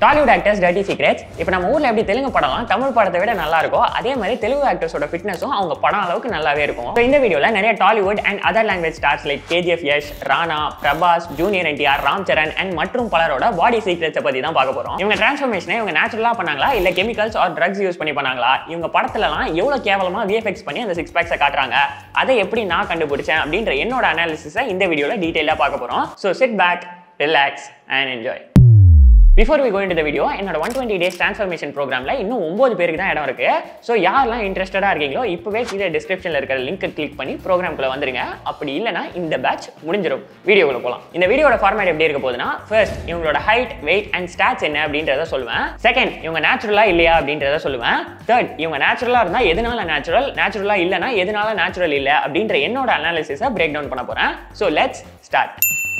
Tollywood actors dirty secrets இப்போ நம்ம ஊர்ல எப்படி தெலுங்கு படம்லாம் தமிழ் படத்தை விட நல்லா இருக்கும் அதே மாதிரி தெலுங்கு ஆக்டர்ஸோட ஃபிட்னஸும் அவங்க படம் அளவுக்கு நல்லாவே இருக்கும் So, இந்த வீடியோல நிறைய Tollywood and other language stars like KGF Yash Rana Prabhas junior NTR Ram Charan and மற்றும் பலரோட பாடி சீக்ரெட்ஸை பத்தி தான் பார்க்க போறோம் இவங்க டிரான்ஸ்ஃபர்மேஷனை இவங்க நேச்சுரலா பண்ணாங்களா இல்ல கெமிக்கல்ஸ் ஆர் ட்ரக்ஸ் யூஸ் பண்ணி பண்ணாங்களா இவங்க படத்துலலாம் எவ்வளவு கேவலமா விஎஃப்எக்ஸ் பண்ணி அந்த சிக்ஸ் பேக்ஸை காட்டுறாங்க அதை எப்படி நான் கண்டுபிடிச்சேன் அப்படின்ற என்னோட அனாலிசிஸை இந்த வீடியோல டீடைலா பார்க்க போறோம் so sit back relax and enjoy before we going to video என்னோட ஒன் டுவெண்ட்டி டேஸ் ட்ரான்ஸ்ஃபர்மேஷன் ப்ரோக்ராம்ல இன்னும் ஒன்பது பேருக்கு தான் இடம் இருக்கு ஸோ யாரெல்லாம் இன்ட்ரெஸ்டடாக இருக்கீங்களோ இப்போவே கீழே டிஸ்கிரிப்ஷனில் இருக்கிற லிங்க் கிளிக் பண்ணி ப்ரோக்ராம்குள்ள வந்துருங்க அப்படி இல்லைனா இந்த பேட்ச் முடிஞ்சிடும் வீடியோக்குள்ள போகலாம் இந்த வீடியோட ஃபார்மேட் எப்படி இருக்க போகுதுன்னா ஃபர்ஸ்ட் இவங்களோட ஹைட் வெயிட் அண்ட் ஸ்டாட்ஸ் என்ன அப்படின்றத சொல்லுவேன் செகண்ட் இவங்க நேச்சுரலா இல்லையா அப்படின்றத சொல்லுவேன் தேர்ட் இவங்க நேச்சுரலா இருந்தா எதனால நேச்சுரல் நேச்சுரலா இல்லைனா எதனால நேச்சுரல் இல்லை அப்படின்ற என்னோட அனாலிசிஸை பிரேக் டவுன் பண்ண போறேன் ஸோ லெட்ஸ் ஸ்டார்ட்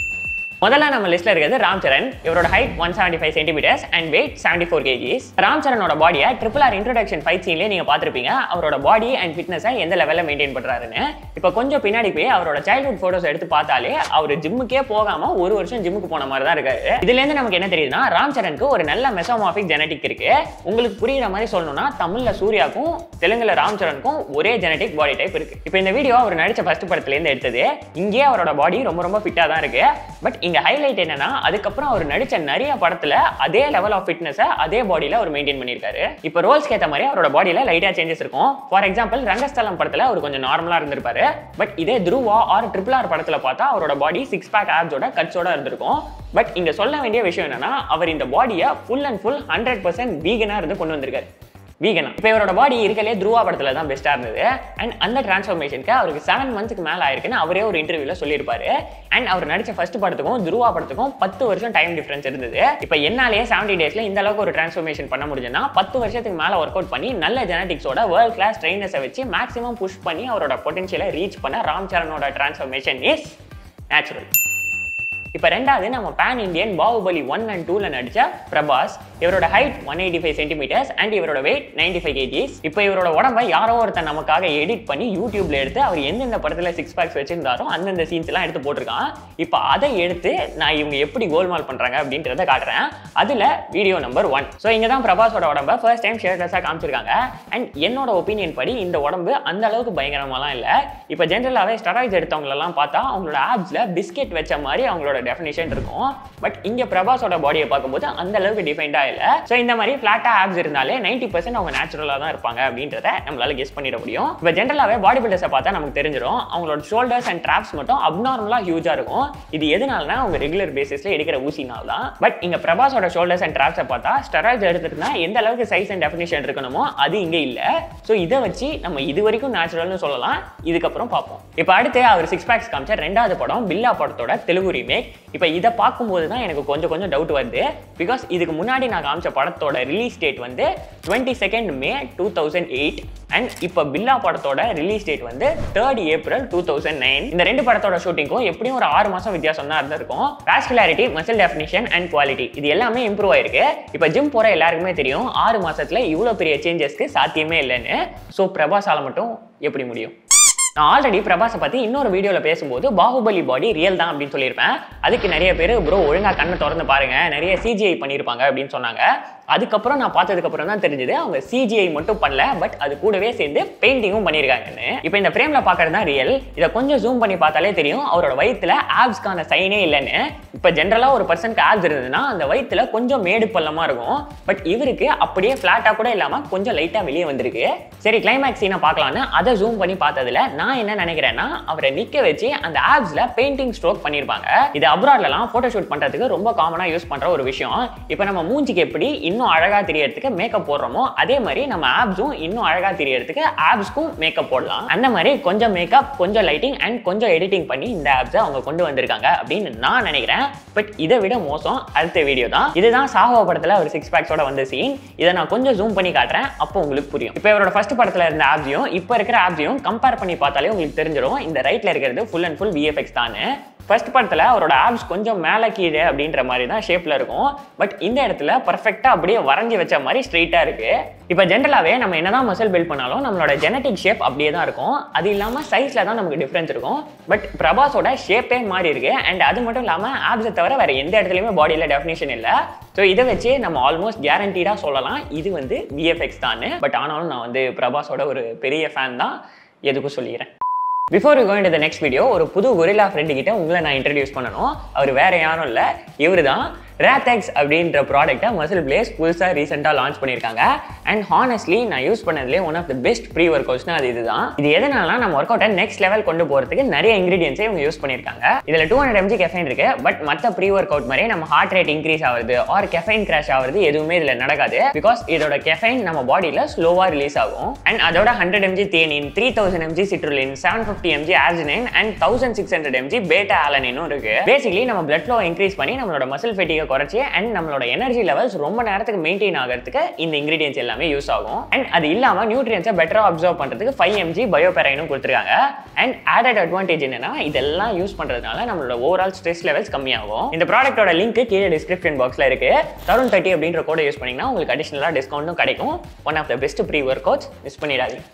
முதல்ல நம்ம லிஸ்ட்ல இருக்கிறது ராம் சரண் இவரோட height one seventy five centimetres and weight seventy four KGs Ram சரணோட பாடியை ட்ரிபிள் ஆர் இன்ட்ரோடக்ஷன் ஃபைட் சீன்லேயே நீங்க பார்த்துருப்பீங்க அவரோட பாடி அண்ட் ஃபிட்னஸை எந்த லெவலில் மெயின்டைன் பண்றாருன்னு இப்போ கொஞ்சம் பின்னாடி போய் அவரோட சைல்ட்ஹுட் ஃபோட்டோஸ் எடுத்து பார்த்தாலே அவர் ஜிம்முக்கே போகாம ஒரு வருஷம் ஜிம்முக்கு போன மாதிரி தான் இருக்காரு இதுல இருந்து நமக்கு என்ன தெரியுதுன்னா ராம் சரணுக்கு ஒரு நல்ல மெசோமாஃபிக் ஜெனடிக் இருக்கு உங்களுக்கு புரியுற மாதிரி சொல்லணும்னா தமிழ்ல சூர்யாக்கும் தெலுங்குல ராம் சரணுக்கும் ஒரே ஜெனடிக் பாடி டைப் இருக்கு இப்போ இந்த வீடியோ அவர் நடிச்ச ஃபர்ஸ்ட் படத்துல இருந்து எடுத்தது இங்கேயே அவரோட பாடி ரொம்ப ரொம்ப ஃபிட்டா தான் இருக்கு பட் இங்க ஹைலைட் என்னன்னா அதுக்கப்புறம் அவர் நடிச்ச நிறைய படத்துல அதே லெவல் ஆஃப் ஃபிட்னஸை அதே பாடியில அவர் மெயின்டைன் பண்ணியிருக்காரு இப்போ ரோல்ஸ்க்கு ஏற்ற மாதிரி அவரோட பாடியில லைட்டா சேஞ்சஸ் இருக்கும் ஃபார் எக்ஸாம்பிள் ரங்கஸ்தலம் படத்துல அவர் கொஞ்சம் நார்மலா இருந்திருப்பாரு பட் இதே துருவா ஆர் ட்ரிபிள் ஆர் படத்துல பார்த்தா அவரோட பாடி சிக்ஸ் பேக் ஆப்ஸோட கட்ஸோட இருந்திருக்கும் பட் இங்க சொல்ல வேண்டிய விஷயம் என்னன்னா அவர் இந்த பாடியை full and full hundred percent வீகனா இருந்து கொண்டு வந்திருக்காரு வீகனா இப்போ இவரோட பாடி இருக்கலே துருவா படத்துல தான் பெஸ்ட்டாக இருந்தது அண்ட் அந்த டிரான்ஸ்ஃபர்மேஷனுக்கு அவருக்கு செவன் மந்த்ஸ்க்கு மேலே ஆயிருக்குன்னு அவரே ஒரு இன்டர்வியூல சொல்லியிருப்பாரு அண்ட் அவர் நடிச்ச ஃபர்ஸ்ட் படத்துக்கும் துருவா படத்துக்கும் பத்து வருஷம் டைம் டிஃபரன்ஸ் இருந்தது இப்போ என்னாலேயே செவன்டி டேஸ்ல இந்த அளவுக்கு ஒரு டிரான்ஸ்ஃபர்மேஷன் பண்ண முடிஞ்சுன்னா பத்து வருஷத்துக்கு மேலே ஒர்க் அவுட் பண்ணி நல்ல ஜெனடிக்ஸோட வேர்ல்ட் கிளாஸ் ட்ரைனர்ஸை வச்சு மேக்ஸிமம் புஷ் பண்ணி அவரோட பொட்டன்ஷியலை ரீச் பண்ண ராம் சரணோட டிரான்ஸ்ஃபர்மேஷன் இஸ் நேச்சுரல் இப்போ ரெண்டாவது நம்ம pan Indian Baahubali one and டூல நடிச்ச பிரபாஸ் இவரோட height one eighty five centimetres and இவரோட வெயிட் நைன்டி ஃபைவ் கேஜிஸ் இப்போ இவரோட உடம்பை யாரோ ஒருத்தன் நமக்காக எடிட் பண்ணி யூடியூப்ல எடுத்து அவர் எந்தெந்த படத்துல சிக்ஸ் பேக்ஸ் வச்சிருந்தாரோ அந்தந்த சீன்ஸ் எல்லாம் எடுத்து போட்டிருக்கான் இப்போ அதை எடுத்து நான் இவங்க எப்படி கோல்மால் பண்றாங்க அப்படின்றத காட்டுறேன் அதுல வீடியோ நம்பர் ஒன் ஸோ இங்க தான் பிரபாஸோட உடம்ப ஃபர்ஸ்ட் டைம் ஷேர்லெஸ்ஸாக காமிச்சிருக்காங்க அண்ட் என்னோட ஒப்பீனியன் படி இந்த உடம்பு அந்த அளவுக்கு பயங்கரமாலாம் இல்லை இப்போ ஜென்ரலாகவே ஸ்டராய்ட்ஸ் எடுத்தவங்களெல்லாம் பார்த்தா அவங்களோட ஆப்ஸ்ல பிஸ்கெட் வச்ச மாதிரி அவங்களோட டெஃபினேஷன் இருக்கும் பட் இங்க பிரபாஸோட பாடியை பார்க்கும்போது அந்த அளவுக்கு டிஃபைன்டா இல்ல ஸோ இந்த மாதிரி ஃபிளாட்டா ஆப்ஸ் இருந்தாலே நைன்டி பர்சன்ட் அவங்க நேச்சுரலா தான் இருப்பாங்க அப்படின்றத நம்மளால கெஸ் பண்ணிட முடியும் இப்போ ஜென்ரலாவே பாடி பில்டர்ஸை பார்த்தா நமக்கு தெரிஞ்சிடும் அவங்களோட ஷோல்டர்ஸ் அண்ட் ட்ராப்ஸ் மட்டும் அப்நார்மலா ஹியூஜா இருக்கும் இது எதனாலனா அவங்க ரெகுலர் பேசிஸ்ல எடுக்கிற ஊசினால தான் பட் இங்க பிரபாஸோட ஷோல்டர்ஸ் அண்ட் ட்ராப்ஸை பார்த்தா ஸ்டெராய்ட்ஸ் எடுத்துட்டுனா எந்த அளவுக்கு சைஸ் அண்ட் டெஃபினேஷன் இருக்கணுமோ அது இங்க இல்ல ஸோ இதை வச்சு நம்ம இது வரைக்கும் நேச்சுரல்னு சொல்லலாம் இதுக்கப்புறம் பார்ப்போம் இப்போ அடுத்து அவர் சிக்ஸ் பேக்ஸ் காமிச்ச ரெண்டாவது படம் பில்லா படத்தோட தெலுங்கு ரீமேக் இப்போ இதை பார்க்கும்போது தான் எனக்கு கொஞ்சம் கொஞ்சம் டவுட் வருது பிகாஸ் இதுக்கு முன்னாடி நான் காமிச்ச படத்தோட ரிலீஸ் டேட் வந்து twenty second May two thousand eight and இப்போ பில்லா படத்தோட ரிலீஸ் டேட் வந்து third April two thousand nine இந்த ரெண்டு படத்தோட ஷூட்டிங்கும் எப்படியும் ஒரு ஆறு மாசம் வித்தியாசம் தான் இருந்திருக்கும் vascularity muscle definition and quality இது எல்லாமே இம்ப்ரூவ் ஆயிருக்கு இப்போ ஜிம் போற எல்லாருக்குமே தெரியும் ஆறு மாசத்துல இவ்வளோ பெரிய சேஞ்சஸ்க்கு சாத்தியமே இல்லைன்னு ஸோ பிரபாஸால மட்டும் எப்படி முடியும் நான் ஆல்ரெடி பிரபாஸை பற்றி இன்னொரு வீடியோவில் பேசும்போது பாகுபலி பாடி ரியல் தான் அப்படின்னு சொல்லியிருப்பேன் அதுக்கு நிறைய பேர் ப்ரோ ஒழுங்காக கண்ணை திறந்து பாருங்க நிறைய சிஜிஐ பண்ணியிருப்பாங்க அப்படின்னு சொன்னாங்க அதுக்கப்புறம் நான் பார்த்ததுக்கப்புறம் தான் தெரிஞ்சது அவங்க சிஜிஐ மட்டும் பண்ணல பட் அது கூடவே சேர்ந்து பெயிண்டிங்கும் பண்ணியிருக்காங்கன்னு இப்போ இந்த ஃப்ரேமில் பார்க்கறது தான் ரியல் இதை கொஞ்சம் ஜூம் பண்ணி பார்த்தாலே தெரியும் அவரோட வயிற்றுல ஆப்ஸ்க்கான சைனே இல்லைன்னு இப்போ ஜென்ரலாக ஒரு பர்சனுக்கு ஆப்ஸ் இருந்ததுன்னா அந்த வயிற்றுல கொஞ்சம் மேடு பள்ளமாக இருக்கும் பட் இவருக்கு அப்படியே ஃப்ளாட்டாக கூட இல்லாமல் கொஞ்சம் லைட்டாக வெளியே வந்திருக்கு சரி கிளைமேக்ஸ் சீனை பார்க்கலான்னு அதை ஜூம் பண்ணி பார்த்ததுல நான் என்ன நினைக்கிறேன்னா அவரை நிக்க வச்சு அந்த ஆப்ஸ்ல பெயிண்டிங் ஸ்ட்ரோக் பண்ணிருப்பாங்க இது அப்ராட்லலாம் போட்டோ ஷூட் பண்றதுக்கு ரொம்ப காமனா யூஸ் பண்ற ஒரு விஷயம் இப்போ நம்ம மூஞ்சிக்கு எப்படி இன்னும் அழகா தெரியறதுக்கு மேக்கப் போடுறோமோ அதே மாதிரி நம்ம ஆப்ஸும் இன்னும் அழகா தெரியறதுக்கு ஆப்ஸ்க்கும் மேக்கப் போடலாம் அந்த மாதிரி கொஞ்சம் மேக்கப் கொஞ்சம் லைட்டிங் அண்ட் கொஞ்சம் எடிட்டிங் பண்ணி இந்த ஆப்ஸை அவங்க கொண்டு வந்திருக்காங்க அப்படின்னு நான் நினைக்கிறேன் பட் இதை விட மோசம் அடுத்த வீடியோ தான் இதுதான் சாகோ படத்துல ஒரு சிக்ஸ் பேக்ஸோட வந்த சீன் இதை நான் கொஞ்சம் ஜூம் பண்ணி காட்டுறேன் அப்போ உங்களுக்கு புரியும் இப்போ இவரோட ஃபர்ஸ்ட் படத்துல இருந்த ஆப்ஸையும் இப்போ இருக்கிற ஆப்ஸையும் கம்பேர் பண்ணி பார்த்தாலே உங்களுக்கு தெரிஞ்சிடும் இந்த ரைட்ல இருக்கிறது ஃபுல் அண்ட் ஃபுல் விஎஃப்எக்ஸ் தானே ஃபர்ஸ்ட் படத்தில் அவரோட ஆப்ஸ் கொஞ்சம் மேலே கீழே அப்படின்ற மாதிரி தான் ஷேப்பில் இருக்கும் பட் இந்த இடத்துல பர்ஃபெக்டாக அப்படியே வரைஞ்சி வச்ச மாதிரி ஸ்ட்ரெயிட்டாக இருக்கு இப்போ ஜென்ரலாகவே நம்ம என்னதான் மசில் பில்ட் பண்ணாலும் நம்மளோட ஜெனட்டிக் ஷேப் அப்படியே தான் இருக்கும் அது இல்லாமல் சைஸில் தான் நமக்கு டிஃப்ரென்ஸ் இருக்கும் பட் பிரபாஸோட ஷேப்பே மாறி இருக்கு அண்ட் அது மட்டும் இல்லாமல் ஆப்ஸை தவிர வேற எந்த இடத்துலையுமே பாடியில் டெஃபினேஷன் இல்லை ஸோ இதை வச்சு நம்ம ஆல்மோஸ்ட் கேரண்டீடாக சொல்லலாம் இது வந்து விஎஃப்எக்ஸ் தான் பட் ஆனாலும் நான் வந்து பிரபாஸோட ஒரு பெரிய ஃபேன் தான் எதுக்கும் சொல்லிக்கிறேன் before you going to the next video ஒரு புது கொரில்லா ஃப்ரெண்டு கிட்ட உங்களை நான் இன்ட்ரடியூஸ் பண்ணணும் அவர் வேற யாரும் இல்லை இவர் தான் ரேத்தெக்ஸ் அப்படின்ற ப்ராடக்ட்டை மசில் பிளேஸ் புதுசாக ரீசெண்டாக லான்ச் பண்ணியிருக்காங்க அண்ட் ஹானஸ்ட்லி நான் யூஸ் பண்ணதுலேயே one of the best pre ஒர்க் அவுட்ஸ்னா அது இதுதான் இது எதனால நம்ம ஒர்க் அவுட்டை நெக்ஸ்ட் லெவல் கொண்டு போகிறதுக்கு நிறைய இன்கிரீடியன்ஸை இவங்க யூஸ் பண்ணியிருக்காங்க இதில் டூ ஹண்ட்ரட் எம்ஜி கெஃபைன் இருக்கு பட் மற்ற ப்ரீ ஒர்க் அவுட் மாதிரி நம்ம ஹார்ட் ரேட் இன்க்ரீஸ் ஆகுது ஆர் கெஃபைன் கிராஷ் ஆகுது எதுவுமே இதில் நடக்காது பிகாஸ் இதோட கெஃபைன் நம்ம பாடியில் ஸ்லோவாக ரிலீஸ் ஆகும் அண்ட் அதோட hundred mg theanine three thousand mg citrulline seven fifty mg arginine and thousand six hundred mg beta ஆலனினும் இருக்கு பேசிக்கலி நம்ம பிளட் ஃப்ளோ இன்க்ரீஸ் பண்ணி நம்மளோட மசில் ஃபெட்டிகை குறைச்சி அண்ட் நம்மளோட எனர்ஜி லெவல்ஸ் ரொம்ப நேரத்துக்கு மெயின்டைன் ஆகிறதுக்கு இந்த இன்கிரீடியன்ஸ் எல்லாமே யூஸ் ஆகும் அண்ட் அது இல்லாமல் நியூட்ரியன்ஸை பெட்டராக அப்சர்வ் பண்ணுறதுக்கு ஃபைவ் எம்ஜி பயோபெரைனும் கொடுத்துருக்காங்க அண்ட் ஆடட் அட்வான்டேஜ் என்னன்னா இதெல்லாம் யூஸ் பண்ணுறதுனால நம்மளோட ஓவரால் ஸ்ட்ரெஸ் லெவல்ஸ் கம்மியாகும் இந்த ப்ராடக்ட்டோட லிங்க் கீழே டிஸ்கிரிப்ஷன் பாக்ஸில் இருக்கு தருண் தேர்ட்டி அப்படின்ற கோடை யூஸ் பண்ணிங்கன்னா உங்களுக்கு அடிஷனலாக டிஸ்கவுண்ட்டும் கிடைக்கும் one of the best pre workouts miss பண்ணிடாதீங்க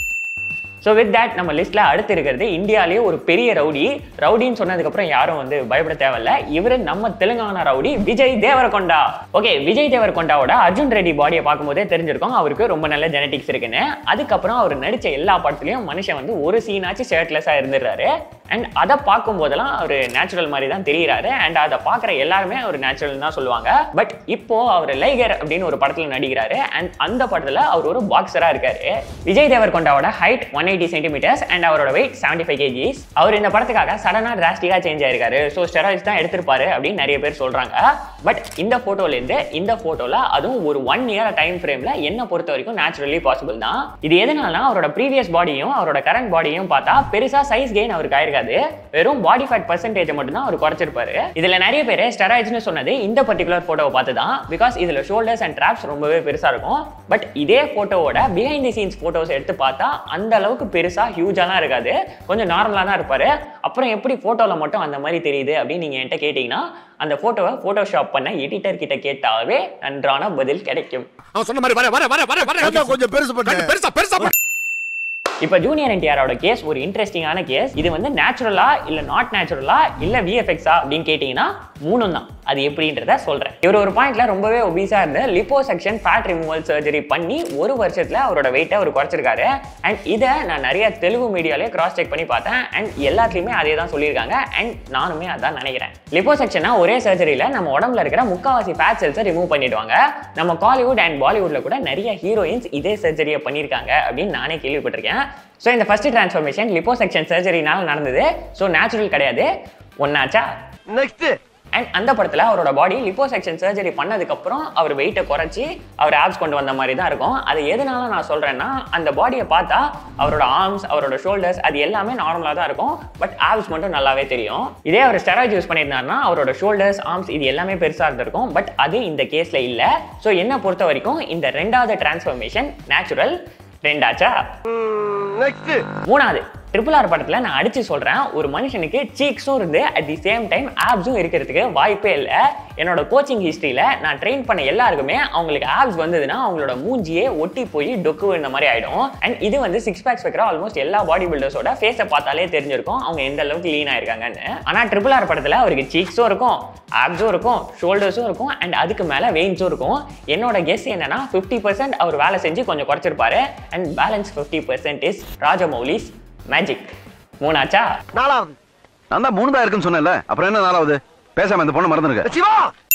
ஸோ வித் தட் நம்ம லிஸ்ட்ல அடுத்து இருக்கிறது இந்தியாலேயே ஒரு பெரிய ரவுடி ரவுடின்னு சொன்னதுக்கப்புறம் யாரும் வந்து பயப்பட தேவையில்ல இவர் நம்ம தெலுங்கானா ரவுடி விஜய் தேவரகொண்டா ஓகே விஜய் தேவரகொண்டாவோட அர்ஜுன் ரெட்டி பாடியை பார்க்கும்போதே தெரிஞ்சிருக்கும் அவருக்கு ரொம்ப நல்ல ஜெனட்டிக்ஸ் இருக்குன்னு அதுக்கப்புறம் அவர் நடிச்ச எல்லா படத்துலையும் மனுஷன் வந்து ஒரு சீனாச்சும் ஷர்ட்லெஸ்ஸாக இருந்துடுறாரு அண்ட் அதை பார்க்கும் போதெல்லாம் அவர் நேச்சுரல் மாதிரி தான் தெரிகிறாரு அண்ட் அதை பார்க்குற எல்லாருமே அவர் நேச்சுரல் தான் சொல்லுவாங்க பட் இப்போ அவர் லைகர் அப்படின்னு ஒரு படத்தில் நடிக்கிறாரு அண்ட் அந்த படத்தில் அவர் ஒரு பாக்ஸராக இருக்காரு விஜய் தேவர்கொண்டாவோட height one eighty centimetres and அவரோட வெயிட் செவன்டி ஃபைவ் கேஜிஸ் அவர் இந்த படத்துக்காக சடனாக டிராஸ்டிக்காக சேஞ்ச் ஆயிருக்காரு ஸோ ஸ்டெராய்ட்ஸ் தான் எடுத்திருப்பாரு அப்படின்னு நிறைய பேர் சொல்கிறாங்க பட் இந்த ஃபோட்டோலேருந்து இந்த ஃபோட்டோவில் அதுவும் ஒரு ஒன் இயர் டைம் ஃப்ரேமில் என்ன பொறுத்த வரைக்கும் நேச்சுரலி பாசிபிள் தான் இது எதனாலனா அவரோட ப்ரீவியஸ் பாடியும் அவரோட கரண்ட் பாடியும் பார்த்தா பெருசாக சைஸ் கெயின் அவருக்கு ஆயிருக்காது வெறும் பாடி ஃபேட் பர்சன்டேஜ் மட்டும் தான் அவர் குறைச்சிருப்பாரு இதுல நிறைய பேர் ஸ்டெராய்ட்ஸ்னு சொன்னது இந்த பர்டிகுலர் போட்டோவை பார்த்து தான் பிகாஸ் இதுல ஷோல்டர்ஸ் அண்ட் ட்ராப்ஸ் ரொம்பவே பெருசா இருக்கும் பட் இதே போட்டோவோட பிஹைண்ட் தி சீன்ஸ் போட்டோஸ் எடுத்து பார்த்தா அந்த அளவுக்கு பெருசா ஹியூஜாலாம் இருக்காது கொஞ்சம் நார்மலா தான் இருப்பாரு அப்புறம் எப்படி போட்டோல மட்டும் அந்த மாதிரி தெரியுது அப்படின்னு நீங்க என்கிட்ட கேட்டீங்கன்னா அந்த போட்டோவை போட்டோஷாப் பண்ண எடிட்டர் கிட்ட கேட்டாவே நன்றான பதில் கிடைக்கும் அவன் சொன்ன மாதிரி வர வர வர வர வர அதான் கொஞ்சம் பெருசு பண்ணு. பெருசா பெருசா பண்ணு. இப்போ ஜூனியர் என்டிஆரோட கேஸ் ஒரு இன்ட்ரெஸ்டிங்கான கேஸ் இது வந்து நேச்சுரலா இல்ல நாட் நேச்சுரலா இல்ல விஎஃப்எக்ஸா அப்படின்னு கேட்டீங்கன்னா மூணும் தான் அது எப்படின்றத சொல்றேன் இவர் ஒரு பாயிண்ட்ல ரொம்பவே ஒபீஸா இருந்து liposuction fat removal surgery பண்ணி ஒரு வருஷத்துல அவரோட வெயிட்டை அவர் குறைச்சிருக்காரு அண்ட் இதை நான் நிறைய தெலுங்கு மீடியாலே கிராஸ் செக் பண்ணி பார்த்தேன் அண்ட் எல்லாத்துலயுமே அதே தான் சொல்லியிருக்காங்க அண்ட் நானுமே அதான் நினைக்கிறேன் லிப்போ செக்ஷனா ஒரே சர்ஜரியில நம்ம உடம்புல இருக்கிற முக்காவாசி ஃபேட் செல்ஸை ரிமூவ் பண்ணிடுவாங்க நம்ம காலிவுட் அண்ட் பாலிவுட்ல கூட நிறைய ஹீரோயின்ஸ் இதே சர்ஜரியை பண்ணியிருக்காங்க அப்படின்னு நானே கேள்விப்பட்டிருக்கேன் ஸோ இந்த ஃபர்ஸ்ட் டிரான்ஸ்ஃபர்மேஷன் லிப்போ செக்ஷன் சர்ஜரினால நடந்தது ஸோ நேச்சுரல் கிடையாது ஒன்னாச்சா நெக்ஸ்ட் அண்ட் அந்த படத்தில் அவரோட பாடி லிப்போ செக்ஷன் சர்ஜரி பண்ணதுக்கப்புறம் அவர் வெயிட்டை குறைச்சி அவர் ஆப்ஸ் கொண்டு வந்த மாதிரி தான் இருக்கும் அது எதனால நான் சொல்கிறேன்னா அந்த பாடியை பார்த்தா அவரோட ஆர்ம்ஸ் அவரோட ஷோல்டர்ஸ் அது எல்லாமே நார்மலாக தான் இருக்கும் பட் ஆப்ஸ் மட்டும் நல்லாவே தெரியும் இதே அவர் ஸ்டெராய்ட் யூஸ் பண்ணியிருந்தாருன்னா அவரோட ஷோல்டர்ஸ் ஆர்ம்ஸ் இது எல்லாமே பெருசாக இருந்திருக்கும் பட் அது இந்த கேஸில் இல்லை ஸோ என்ன பொறுத்த வரைக்கும் இந்த ரெண்டாவது டிரான்ஸ்ஃபர்மேஷன் நேச்சுரல் ரெண்டாச்சா நெக்ஸ்ட் மூணாவது ட்ரிபிள் ஆர் படத்தில் நான் அடிச்சு சொல்கிறேன் ஒரு மனுஷனுக்கு சீக்ஸும் இருந்து அட் தி சேம் டைம் ஆப்ஸும் இருக்கிறதுக்கு வாய்ப்பே இல்லை என்னோட கோச்சிங் ஹிஸ்ட்ரியில் நான் ட்ரெயின் பண்ண எல்லாருக்குமே அவங்களுக்கு ஆப்ஸ் வந்ததுன்னா அவங்களோட மூஞ்சியே ஒட்டி போய் டொக்கு விழுந்த மாதிரி ஆயிடும் அண்ட் இது வந்து சிக்ஸ் பேக்ஸ் வைக்கிற ஆல்மோஸ்ட் எல்லா பாடி பில்டர்ஸோட ஃபேஸை பார்த்தாலே தெரிஞ்சிருக்கும் அவங்க எந்த அளவுக்கு லீன் ஆயிருக்காங்கன்னு ஆனால் ட்ரிபிள் ஆர் படத்தில் அவருக்கு சீக்ஸும் இருக்கும் ஆப்ஸும் இருக்கும் ஷோல்டர்ஸும் இருக்கும் அண்ட் அதுக்கு மேலே வெயின்ஸும் இருக்கும் என்னோட கெஸ் என்னன்னா ஃபிஃப்டி பர்சன்ட் அவர் வேலை செஞ்சு கொஞ்சம் குறைச்சிருப்பாரு and balance fifty percent is Rajamouli's magic மூணாச்சா நாலாவது நான் தான் மூணு தான் இருக்குன்னு சொன்னேன்ல அப்புறம் என்ன நாலாவது பேசாம இந்த பொண்ணு மறந்துருக்க சிவா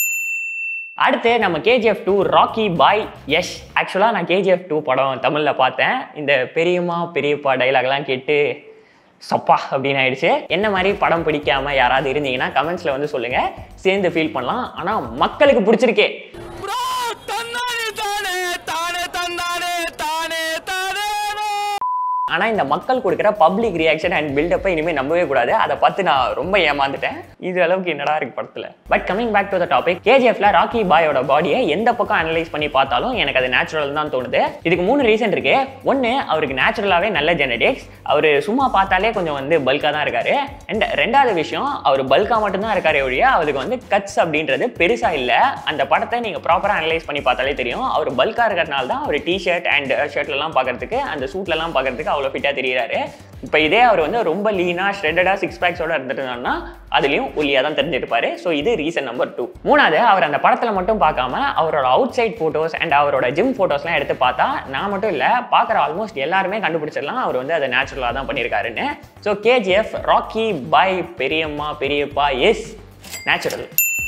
அடுத்து நம்ம கேஜிஎஃப் டூ ராக்கி பாய் யஷ் ஆக்சுவலாக நான் கேஜிஎஃப் டூ படம் தமிழில் பார்த்தேன் இந்த பெரியம்மா பெரியப்பா டைலாக்லாம் கேட்டு சப்பா அப்படின்னு ஆயிடுச்சு என்ன மாதிரி படம் பிடிக்காம யாராவது இருந்தீங்கன்னா கமெண்ட்ஸ்ல வந்து சொல்லுங்க சேர்ந்து ஃபீல் பண்ணலாம் ஆனா மக்களுக்கு பிடிச்சிருக்கே Bro, தன்னானே தானே தானே தந்தானே தானே தானே ஆனால் இந்த மக்கள் கொடுக்குற பப்ளிக் ரியாக்ஷன் அண்ட் பில்டப்பை இனிமேல் நம்பவே கூடாது அதை பார்த்து நான் ரொம்ப ஏமாந்துட்டேன் இது அளவுக்கு என்னடா இருக்கு படத்தில் but coming back to the topic கேஜிஎஃப்ல ராக்கி பாயோட பாடியை எந்த பக்கம் அனலைஸ் பண்ணி பார்த்தாலும் எனக்கு அது நேச்சுரல் தான் தோணுது இதுக்கு மூணு ரீசன் இருக்கு ஒன்று அவருக்கு நேச்சுரலாகவே நல்ல ஜெனடிக்ஸ் அவர் சும்மா பார்த்தாலே கொஞ்சம் வந்து பல்காக தான் இருக்காரு அண்ட் ரெண்டாவது விஷயம் அவர் பல்காக மட்டும்தான் இருக்காரே ஒழிய அவருக்கு வந்து கட்ஸ் அப்படின்றது பெருசாக இல்லை அந்த படத்தை நீங்கள் ப்ராப்பராக அனலைஸ் பண்ணி பார்த்தாலே தெரியும் அவர் பல்காக இருக்கிறனால தான் அவர் டிஷர்ட் அண்ட் ஷர்ட்லலாம் பார்க்கறதுக்கு அந்த சூட்லலாம் பார்க்கறதுக்கு அவ்வளோ ஃபிட்டாக தெரியுறாரு இப்போ இதே அவர் வந்து ரொம்ப லீனாக ஷ்ரெட்டடாக சிக்ஸ் பேக்ஸோட இருந்துட்டுனா அதுலேயும் ஒல்லியாக தான் தெரிஞ்சிருப்பாரு ஸோ இது ரீசன் நம்பர் டூ மூணாவது அவர் அந்த படத்தில் மட்டும் பார்க்காம அவரோட அவுட் சைட் ஃபோட்டோஸ் அண்ட் அவரோட ஜிம் ஃபோட்டோஸ்லாம் எடுத்து பார்த்தா நான் மட்டும் இல்லை பார்க்குற ஆல்மோஸ்ட் எல்லாருமே கண்டுபிடிச்சிடலாம் அவர் வந்து அதை நேச்சுரலாக தான் பண்ணியிருக்காருன்னு ஸோ கேஜிஎஃப் ராக்கி பாய் பெரியம்மா பெரியப்பா எஸ் நேச்சுரல்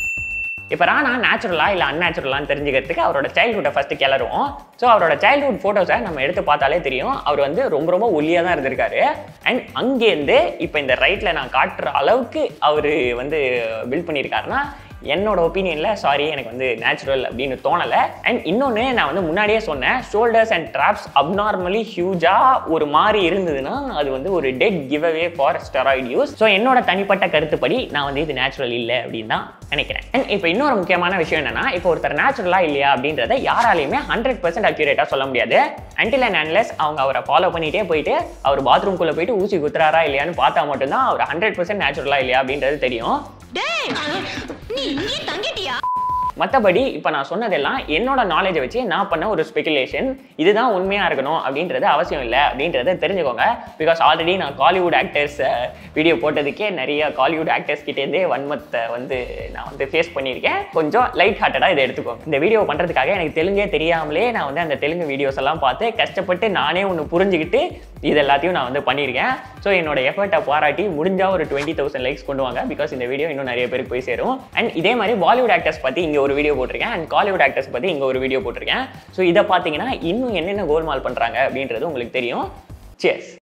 இப்போ ராணா நேச்சுரலா இல்லை அன்நேச்சுரலான்னு தெரிஞ்சுக்கிறதுக்கு அவரோட சைல்ட்ஹுட்டை ஃபஸ்ட்டு கிளறுவோம் ஸோ அவரோட சைல்ட்ஹுட் ஃபோட்டோஸை நம்ம எடுத்து பார்த்தாலே தெரியும் அவர் வந்து ரொம்ப ரொம்ப ஒல்லியாக தான் இருந்திருக்காரு அண்ட் அங்கேருந்து இப்போ இந்த ரைட்டில் நான் காட்டுற அளவுக்கு அவர் வந்து பில்ட் பண்ணியிருக்காருன்னா என்னோட ஒப்பீனியனில் சாரி எனக்கு வந்து நேச்சுரல் அப்படின்னு தோணலை அண்ட் இன்னொன்று நான் வந்து முன்னாடியே சொன்னேன் ஷோல்டர்ஸ் அண்ட் ட்ராப்ஸ் அப்நார்மலி ஹியூஜாக ஒரு மாதிரி இருந்ததுன்னா அது வந்து ஒரு dead giveaway for steroid use so என்னோட தனிப்பட்ட கருத்துப்படி நான் வந்து இது நேச்சுரல் இல்லை அப்படின்னு தான் நினைக்கிறேன் அண்ட் இப்போ இன்னொரு முக்கியமான விஷயம் என்னன்னா இப்போ ஒருத்தர் நேச்சுரலா இல்லையா அப்படின்றத யாராலையுமே ஹண்ட்ரட் பர்சன்ட் அக்யூரேட்டாக சொல்ல முடியாது அண்டில் அண்ட் அன்லெஸ் அவங்க அவரை ஃபாலோ பண்ணிட்டே போயிட்டு அவர் பாத்ரூம்குள்ளே போயிட்டு ஊசி குத்துறாரா இல்லையான்னு பார்த்தா மட்டும்தான் அவர் ஹண்ட்ரட் பர்சன்ட் நேச்சுரலா இல்லையா அப்படின்றது தெரியும் டேய் நீ இங்கே தங்கிட்டியா மற்றபடி இப்போ நான் சொன்னதெல்லாம் என்னோட நாலேஜை வச்சு நான் பண்ண ஒரு ஸ்பெகுலேஷன் இதுதான் உண்மையாக இருக்கணும் அப்படின்றது அவசியம் இல்லை அப்படின்றத தெரிஞ்சுக்கோங்க பிகாஸ் ஆல்ரெடி நான் காலிவுட் ஆக்டர்ஸ் வீடியோ போட்டதுக்கே நிறைய காலிவுட் ஆக்டர்ஸ் கிட்டேருந்தே வன்மத்தை வந்து நான் வந்து ஃபேஸ் பண்ணியிருக்கேன் கொஞ்சம் லைட் ஹார்ட்டடாக இதை எடுத்துக்கோங்க இந்த வீடியோ பண்ணுறதுக்காக எனக்கு தெலுங்கே தெரியாமலே நான் வந்து அந்த தெலுங்கு வீடியோஸ் எல்லாம் பார்த்து கஷ்டப்பட்டு நானே ஒன்று புரிஞ்சுக்கிட்டு இது எல்லாத்தையும் நான் வந்து பண்ணியிருக்கேன் ஸோ என்னோட எஃபர்ட்டை பாராட்டி முடிஞ்சா ஒரு டுவெண்ட்டி தௌசண்ட் லைக்ஸ் கொண்டு வாங்க பிகாஸ் இந்த வீடியோ இன்னும் நிறைய பேருக்கு போய் சேரும் அண்ட் இதே மாதிரி பாலிவுட் ஆக்டர்ஸ் பற்றி இங்கே ஒரு வீடியோ போட்டிருக்கேன் அண்ட் காலிவுட் ஆக்டர்ஸ் பற்றி இங்கே ஒரு வீடியோ போட்டிருக்கேன் ஸோ இதை பார்த்தீங்கன்னா இன்னும் என்னென்ன கோல்மால் பண்ணுறாங்க அப்படின்றது உங்களுக்கு தெரியும் சியர்ஸ்